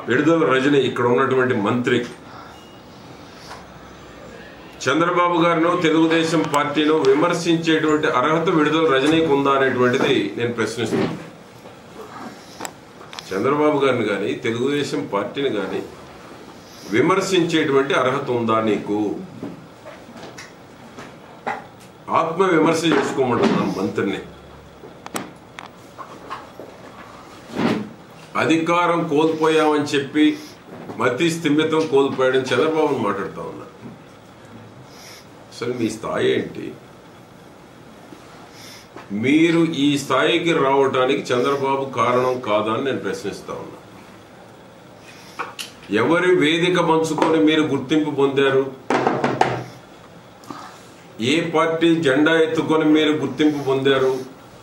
విడుదల రజని ఇక్కడ ఉన్నటువంటి మంత్రి చంద్రబాబు గారిను తెలుగుదేశం పార్టీను విమర్శించేటువంటి అర్హత విడుదల రజనీకి ఉందా అనేటువంటిది నేను ప్రశ్నిస్తున్నాను చంద్రబాబు గారిని కానీ తెలుగుదేశం పార్టీని కానీ విమర్శించేటువంటి అర్హత ఉందా నీకు ఆత్మ విమర్శ చేసుకోమంటున్నాను మంత్రిని అధికారం కోల్పోయామని చెప్పి మతి స్థిమితం కోల్పోయాడని చంద్రబాబుని మాట్లాడుతా ఉన్నా అసలు మీ స్థాయి ఏంటి మీరు ఈ స్థాయికి రావటానికి చంద్రబాబు కారణం కాదా అని నేను ప్రశ్నిస్తా ఉన్నా ఎవరి వేదిక పంచుకొని మీరు గుర్తింపు పొందారు ఏ పార్టీ జెండా ఎత్తుకొని మీరు గుర్తింపు పొందారు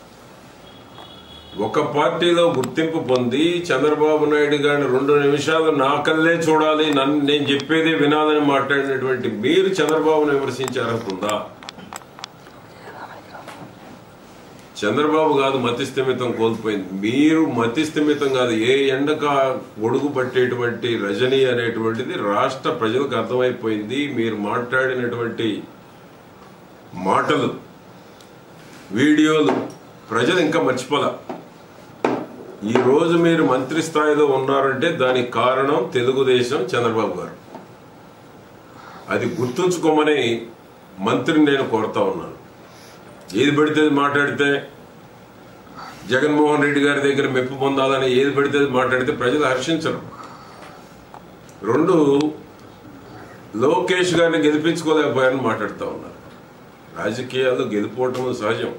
ఒక పార్టీలో గుర్తింపు పొంది చంద్రబాబు నాయుడు గారిని రెండు నిమిషాలు నాకల్లే చూడాలి నన్ను నేను చెప్పేదే వినాలని మాట్లాడినటువంటి మీరు చంద్రబాబును విమర్శించే అర్హత ఉందా చంద్రబాబు కాదు మతిస్థిమితం కోల్పోయింది మీరు మతిస్థిమితం కాదు ఏ ఎండక ఒడుగు పట్టేటువంటి రజనీ అనేటువంటిది రాష్ట్ర ప్రజలకు అర్థమైపోయింది మీరు మాట్లాడినటువంటి మాటలు వీడియోలు ప్రజలు ఇంకా మర్చిపోలా ఈ రోజు మీరు మంత్రి స్థాయిలో ఉన్నారంటే దానికి కారణం తెలుగుదేశం చంద్రబాబు గారు అది గుర్తుంచుకోమని మంత్రిని నేను కోరుతా ఉన్నాను ఏది పడితే అది మాట్లాడితే జగన్మోహన్ రెడ్డి గారి దగ్గర మెప్పు పొందాలని ఏది పడితే అది మాట్లాడితే ప్రజలు హర్షించరు రెండు లోకేష్ గారిని గెలిపించుకోలేకపోయారని మాట్లాడుతూ ఉన్నారు రాజకీయాల్లో గెలిపోవటం సహజం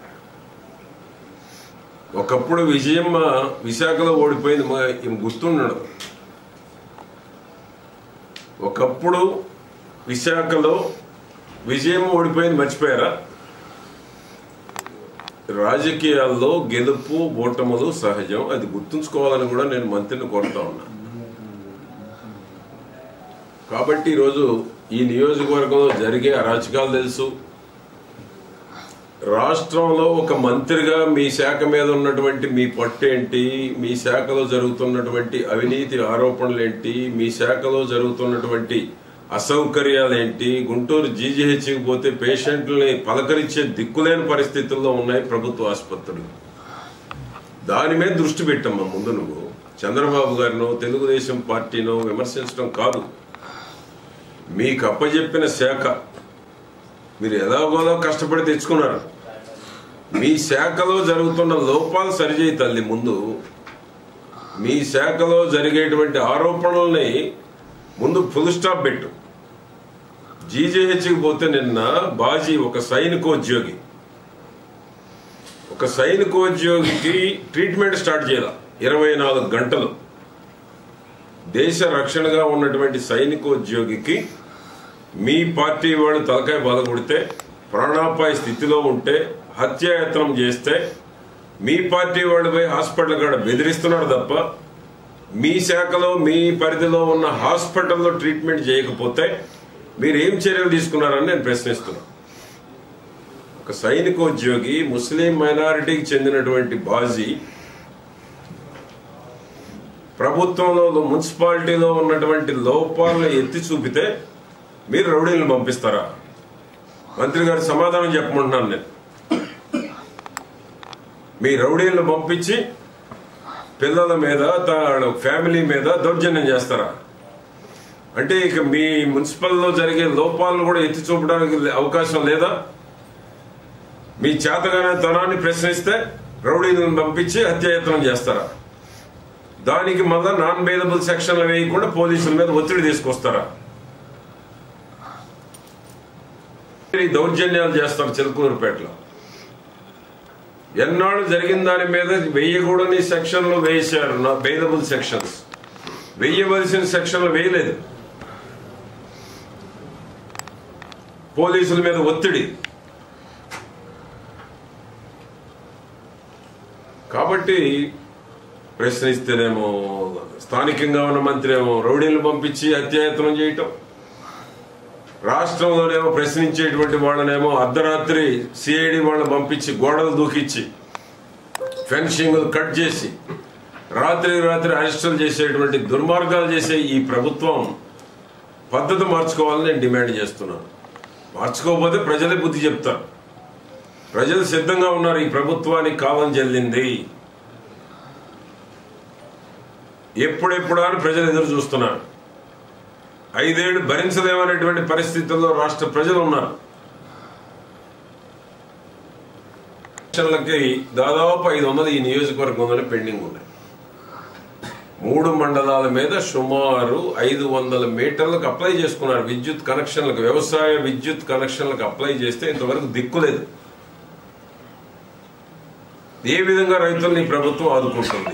ఒకప్పుడు విజయమ్మ విశాఖలో ఓడిపోయింది మా ఈమె గుర్తుండదు ఒకప్పుడు విశాఖలో విజయమ్మ ఓడిపోయింది మర్చిపోయారా రాజకీయాల్లో గెలుపు ఓటములు సహజం అది గుర్తుంచుకోవాలని కూడా నేను మంత్రిని కోరుతా ఉన్నా కాబట్టి ఈరోజు ఈ నియోజకవర్గంలో జరిగే అరాచకాలు తెలుసు రాష్ట్రంలో ఒక మంత్రిగా మీ శాఖ మీద ఉన్నటువంటి మీ పట్టేంటి మీ శాఖలో జరుగుతున్నటువంటి అవినీతి ఆరోపణలు ఏంటి మీ శాఖలో జరుగుతున్నటువంటి అసౌకర్యాలేంటి గుంటూరు జీజీహెచ్కి పోతే పేషెంట్లని పలకరించే దిక్కులేని పరిస్థితుల్లో ఉన్నాయి ప్రభుత్వ ఆసుపత్రులు దాని మీద దృష్టి పెట్టమ్మా ముందు నువ్వు చంద్రబాబు గారినో తెలుగుదేశం పార్టీనో విమర్శించడం కాదు మీకు అప్పజెప్పిన శాఖ మీరు ఎలాగోలా కష్టపడి తెచ్చుకున్నారు మీ శాఖలో జరుగుతున్న లోపాలు సరిచేయి తల్లి ముందు మీ శాఖలో జరిగేటువంటి ఆరోపణల్ని ముందు ఫుల్ స్టాప్ పెట్టు జీజేహెచ్కి పోతే నిన్న బాజీ ఒక సైనికోద్యోగి ఒక సైనికోద్యోగికి ట్రీట్మెంట్ స్టార్ట్ చేయాల ఇరవై నాలుగు గంటలు దేశ రక్షణగా ఉన్నటువంటి సైనికోద్యోగికి మీ పార్టీ వాళ్ళు తలకాయ బాధపడితే ప్రాణాపాయ స్థితిలో ఉంటే హత్యాయత్నం చేస్తే మీ పార్టీ వాళ్ళు పోయి హాస్పిటల్ కాడ బెదిరిస్తున్నారు తప్ప మీ శాఖలో మీ పరిధిలో ఉన్న హాస్పిటల్లో ట్రీట్మెంట్ చేయకపోతే మీరు ఏం చర్యలు తీసుకున్నారని నేను ప్రశ్నిస్తున్నా ఒక సైనికోద్యోగి ముస్లిం మైనారిటీకి చెందినటువంటి బాజీ ప్రభుత్వంలో మున్సిపాలిటీలో ఉన్నటువంటి లోపాలను ఎత్తి చూపితే మీరు రౌడీలను పంపిస్తారా మంత్రి గారు సమాధానం చెప్పమంటున్నాను నేను మీ రౌడీలను పంపించి పిల్లల మీద తా- ఫ్యామిలీ మీద దౌర్జన్యం చేస్తారా అంటే ఇక మీ మున్సిపల్లో జరిగే లోపాలను కూడా ఎత్తి చూపడానికి అవకాశం లేదా మీ చేతగానే తనాన్ని ప్రశ్నిస్తే రౌడీలను పంపించి హత్యాయత్నం చేస్తారా దానికి మళ్ళా నాన్ బెయిలబుల్ సెక్షన్లు వేయకుండా పోలీసుల మీద ఒత్తిడి తీసుకొస్తారా ఈ దౌర్జన్యాలు చేస్తారు చిలుకూరుపేటలో ఎన్నాళ్ళు జరిగిన దాని మీద వెయ్యకూడని సెక్షన్లు వేశారు నా బెయిలబుల్ సెక్షన్స్ వెయ్యవలసిన సెక్షన్లు వేయలేదు పోలీసుల మీద ఒత్తిడి కాబట్టి ప్రశ్నిస్తేనేమో స్థానికంగా ఉన్న మంత్రి ఏమో రౌడీలు పంపించి హత్యాయత్నం చేయటం రాష్ట్రంలోనేమో ప్రశ్నించేటువంటి వాళ్ళనేమో అర్ధరాత్రి సిఐడి వాళ్ళని పంపించి గోడలు దూకిచ్చి ఫెన్సింగ్ కట్ చేసి రాత్రి రాత్రి అరెస్టులు చేసేటువంటి దుర్మార్గాలు చేసే ఈ ప్రభుత్వం పద్ధతి మార్చుకోవాలని నేను డిమాండ్ చేస్తున్నాను మార్చుకోకపోతే ప్రజలే బుద్ధి చెప్తారు ప్రజలు సిద్ధంగా ఉన్నారు ఈ ప్రభుత్వానికి కాలం చెల్లింది ఎప్పుడెప్పుడు అని ప్రజలు ఎదురు చూస్తున్నారు ఐదేళ్లు భరించలేమనేటువంటి పరిస్థితుల్లో రాష్ట్ర ప్రజలు ఉన్నారు ఎలక్షన్లకి దాదాపు ఐదు వందలు ఈ నియోజకవర్గంలోనే పెండింగ్ ఉన్నాయి మూడు మండలాల మీద సుమారు ఐదు వందల మీటర్లకు అప్లై చేసుకున్నారు విద్యుత్ కనెక్షన్లకు వ్యవసాయ విద్యుత్ కనెక్షన్లకు అప్లై చేస్తే ఇంతవరకు దిక్కులేదు ఏ విధంగా రైతుల్ని ఈ ప్రభుత్వం ఆదుకుంటుంది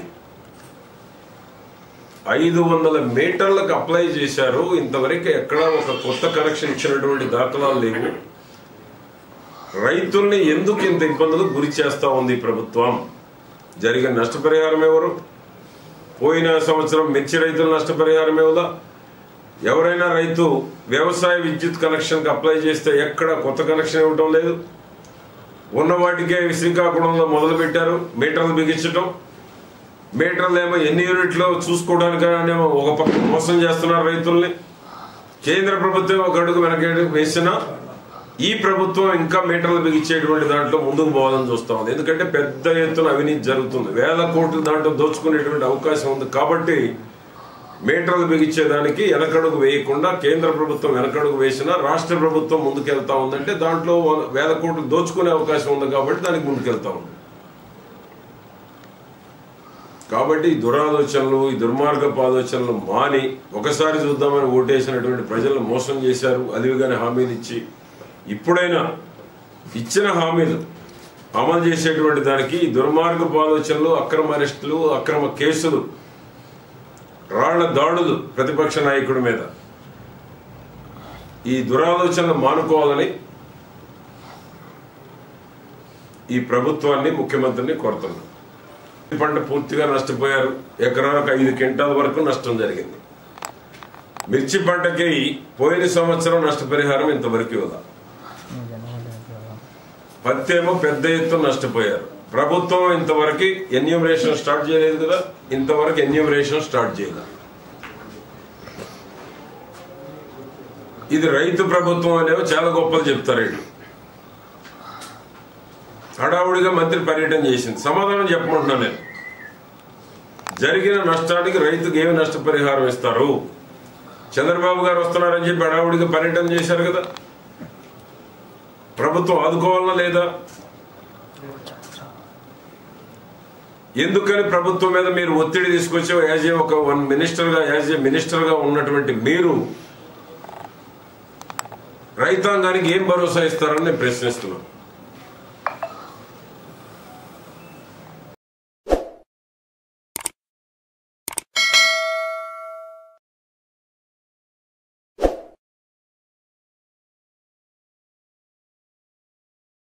ఐదు వందల మీటర్లకు అప్లై చేశారు ఇంతవరకు ఎక్కడా ఒక కొత్త కనెక్షన్ ఇచ్చినటువంటి దాఖలాలు లేవు రైతుల్ని ఎందుకు ఇంత ఇబ్బందులకు గురి చేస్తా ఉంది ఈ ప్రభుత్వం జరిగిన నష్టపరిహారం ఎవరు పోయిన సంవత్సరం మిర్చి రైతుల నష్టపరిహారం ఎవదా ఎవరైనా రైతు వ్యవసాయ విద్యుత్ కనెక్షన్కి అప్లై చేస్తే ఎక్కడ కొత్త కనెక్షన్ ఇవ్వడం లేదు ఉన్న వాటికే శ్రీకాకుళంలో మొదలు పెట్టారు మీటర్లు బిగించడం మీటర్లు ఏమో ఎన్ని యూనిట్లో చూసుకోవడానికేమో ఒక పక్క మోసం చేస్తున్నారు రైతుల్ని కేంద్ర ప్రభుత్వం ఒక అడుగు వెనక వేసినా ఈ ప్రభుత్వం ఇంకా మీటర్లు బిగించేటువంటి దాంట్లో ముందుకు పోవాలని చూస్తా ఉంది ఎందుకంటే పెద్ద ఎత్తున అవినీతి జరుగుతుంది వేల కోట్లు దాంట్లో దోచుకునేటువంటి అవకాశం ఉంది కాబట్టి మీటర్లు బిగించేదానికి వెనకడుగు వేయకుండా కేంద్ర ప్రభుత్వం వెనకడుగు వేసినా రాష్ట్ర ప్రభుత్వం ముందుకెళ్తా ఉందంటే దాంట్లో వేల కోట్లు దోచుకునే అవకాశం ఉంది కాబట్టి దానికి ముందుకెళ్తా ఉంది కాబట్టి ఈ దురాలోచనలు ఈ దుర్మార్గపు ఆలోచనలు మాని ఒకసారి చూద్దామని ఓటేసినటువంటి ప్రజలను మోసం చేశారు అలివిగానే హామీలు ఇచ్చి ఇప్పుడైనా ఇచ్చిన హామీలు అమలు చేసేటువంటి దానికి ఈ దుర్మార్గపు ఆలోచనలు అక్రమ అరెస్టులు అక్రమ కేసులు రాళ్ల దాడులు ప్రతిపక్ష నాయకుడి మీద ఈ దురాలోచనలు మానుకోవాలని ఈ ప్రభుత్వాన్ని ముఖ్యమంత్రిని కోరుతున్నాను పంట పూర్తిగా నష్టపోయారు ఎకరాలకు ఐదు క్వింటాల వరకు నష్టం జరిగింది మిర్చి పంటకి పోయిన సంవత్సరం నష్టపరిహారం ఇంతవరకు ఇవ్వదా పత్తి ఏమో పెద్ద ఎత్తున నష్టపోయారు ప్రభుత్వం ఇంతవరకు ఎన్యూమరేషన్ స్టార్ట్ చేయలేదు కదా ఇంతవరకు ఎన్యూమరేషన్ స్టార్ట్ చేయలేదు ఇది రైతు ప్రభుత్వం అనేవి చాలా గొప్పలు చెప్తారు వీళ్ళు హడావుడిగా మంత్రి పర్యటన చేసింది సమాధానం చెప్పమంటున్నా నేను జరిగిన నష్టానికి రైతుకు ఏమి నష్టపరిహారం ఇస్తారు చంద్రబాబు గారు వస్తున్నారని చెప్పి హడావుడిగా పర్యటన చేశారు కదా ప్రభుత్వం ఆదుకోవాలనా లేదా ఎందుకని ప్రభుత్వం మీద మీరు ఒత్తిడి తీసుకొచ్చి యాజ్ ఏ ఒక వన్ మినిస్టర్ గా యాజ్ ఏ మినిస్టర్ గా ఉన్నటువంటి మీరు రైతాంగానికి ఏం భరోసా ఇస్తారని నేను ప్రశ్నిస్తున్నాను